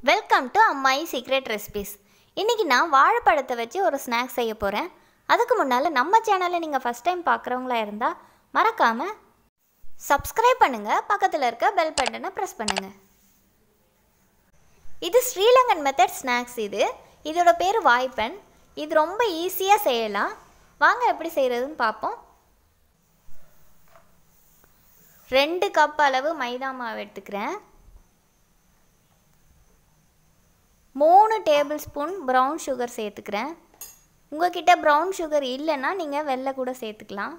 welcome to Ammayi secret recipes இன்றைக்கி நான் வாழைப்பழத்தை வச்சு ஒரு ஸ்நாக்ஸ் செய்ய போகிறேன் அதுக்கு முன்னால் நம்ம சேனலை நீங்கள் ஃபஸ்ட் டைம் பார்க்குறவங்களா இருந்தால் மறக்காமல் சப்ஸ்கிரைப் பண்ணுங்கள் பக்கத்தில் இருக்க பெல் பட்டனை ப்ரெஸ் பண்ணுங்கள் இது ஸ்ரீலங்கன் மெத்தட் ஸ்நாக்ஸ் இது இதோட பேர் வாய்ப்பன் இது ரொம்ப ஈஸியாக செய்யலாம் வாங்க எப்படி செய்கிறதுன்னு பார்ப்போம் ரெண்டு கப் அளவு மைதா மாவு எடுத்துக்கிறேன் மூணு டேபிள் ஸ்பூன் ப்ரௌன் சுகர் சேர்த்துக்கிறேன் உங்ககிட்ட ப்ரௌன் சுகர் இல்லைன்னா நீங்கள் வெள்ளை கூட சேர்த்துக்கலாம்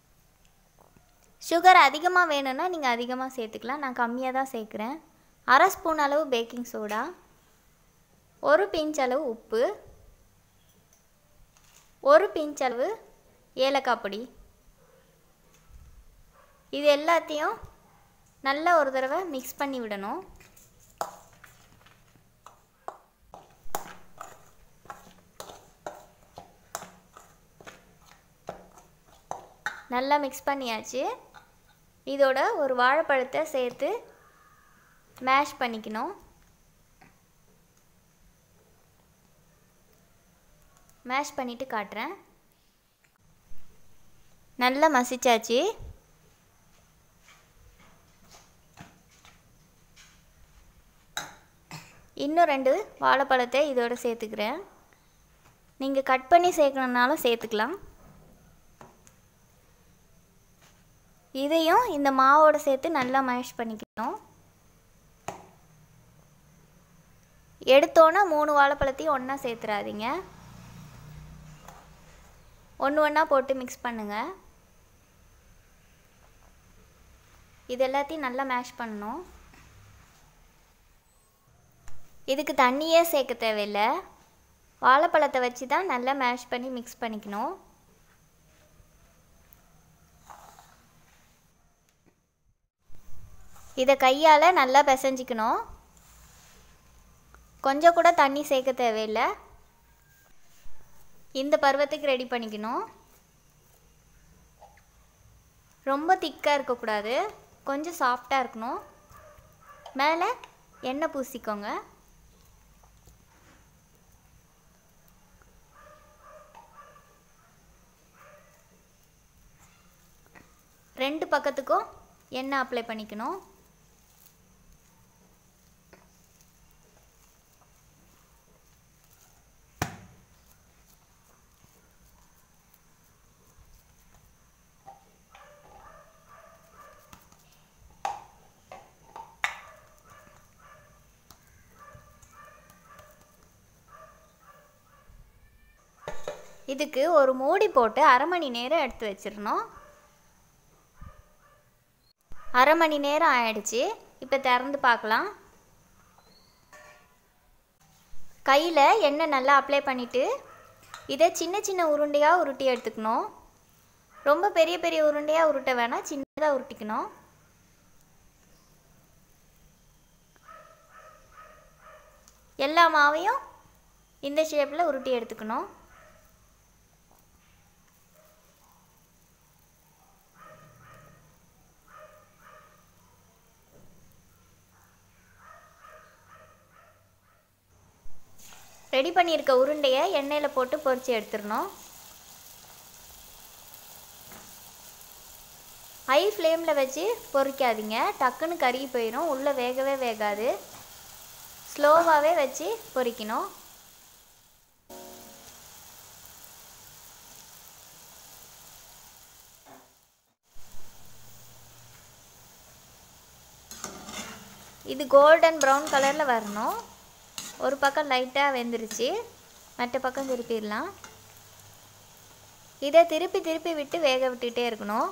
சுகர் அதிகமாக வேணும்னா நீங்கள் அதிகமாக சேர்த்துக்கலாம் நான் கம்மியாக தான் சேர்க்குறேன் அரை ஸ்பூன் அளவு பேக்கிங் சோடா ஒரு பிஞ்ச் அளவு உப்பு ஒரு பிஞ்ச் அளவு ஏலக்காய் பொடி இது எல்லாத்தையும் நல்லா ஒரு தடவை மிக்ஸ் பண்ணி விடணும் நல்லா மிக்ஸ் பண்ணியாச்சு இதோட ஒரு வாழைப்பழத்தை சேர்த்து மேஷ் பண்ணிக்கணும் மேஷ் பண்ணிவிட்டு காட்டுறேன் நல்லா மசிச்சாச்சு இன்னும் ரெண்டு வாழைப்பழத்தை இதோட சேர்த்துக்கிறேன் நீங்கள் கட் பண்ணி சேர்க்கணுன்னாலும் சேர்த்துக்கலாம் இதையும் இந்த மாவோடு சேர்த்து நல்லா மேஷ் பண்ணிக்கணும் எடுத்தோன்னே மூணு வாழைப்பழத்தையும் ஒன்றா சேர்த்துறாதீங்க ஒன்று ஒன்றா போட்டு மிக்ஸ் பண்ணுங்கள் இது எல்லாத்தையும் நல்லா மேஷ் பண்ணணும் இதுக்கு தண்ணியே சேர்க்க தேவையில்லை வாழைப்பழத்தை வச்சு தான் நல்லா மேஷ் பண்ணி மிக்ஸ் பண்ணிக்கணும் இதை கையால் நல்லா பிசைஞ்சிக்கணும் கொஞ்சம் கூட தண்ணி சேர்க்க தேவையில்லை இந்த பருவத்துக்கு ரெடி பண்ணிக்கணும் ரொம்ப திக்காக இருக்கக்கூடாது கொஞ்சம் சாஃப்டாக இருக்கணும் மேலே எண்ணெய் பூசிக்கோங்க ரெண்டு பக்கத்துக்கும் எண்ணெய் அப்ளை பண்ணிக்கணும் இதுக்கு ஒரு மூடி போட்டு அரை மணி நேரம் எடுத்து வச்சிடணும் அரை மணி நேரம் ஆயிடுச்சு இப்போ திறந்து பார்க்கலாம் கையில் எண்ணெய் நல்லா அப்ளை பண்ணிவிட்டு இதை சின்ன சின்ன உருண்டையாக உருட்டி எடுத்துக்கணும் ரொம்ப பெரிய பெரிய உருண்டையாக உருட்ட வேணாம் சின்னதாக உருட்டிக்கணும் எல்லா மாவையும் இந்த ஷேப்பில் உருட்டி எடுத்துக்கணும் ரெடி பண்ணியிருக்க உருண்டையை எண்ணெயில் போட்டு பொரித்து எடுத்துடணும் ஹை ஃப்ளேமில் வச்சு பொரிக்காதீங்க டக்குன்னு கருகி போயிடும் உள்ளே வேகவே வேகாது ஸ்லோவாகவே வச்சு பொரிக்கணும் இது கோல்டன் ப்ரௌன் கலரில் வரணும் ஒரு பக்கம் லைட்டாக வெந்துருச்சு மற்ற பக்கம் திருப்பிடலாம் இதை திருப்பி திருப்பி விட்டு வேக விட்டுட்டே இருக்கணும்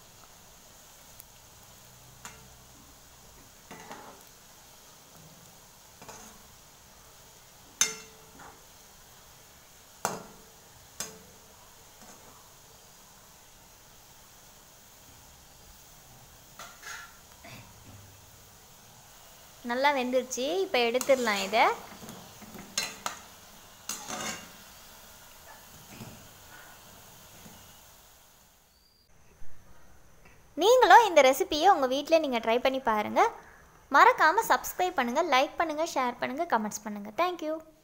நல்லா வெந்துருச்சு இப்போ எடுத்துடலாம் இதை நீங்களும் இந்த ரெசிபியை உங்கள் வீட்டில் நீங்கள் ட்ரை பண்ணி பாருங்கள் மறக்காமல் சப்ஸ்கிரைப் பண்ணுங்கள் லைக் பண்ணுங்கள் ஷேர் பண்ணுங்கள் கமெண்ட்ஸ் பண்ணுங்கள் தேங்க்யூ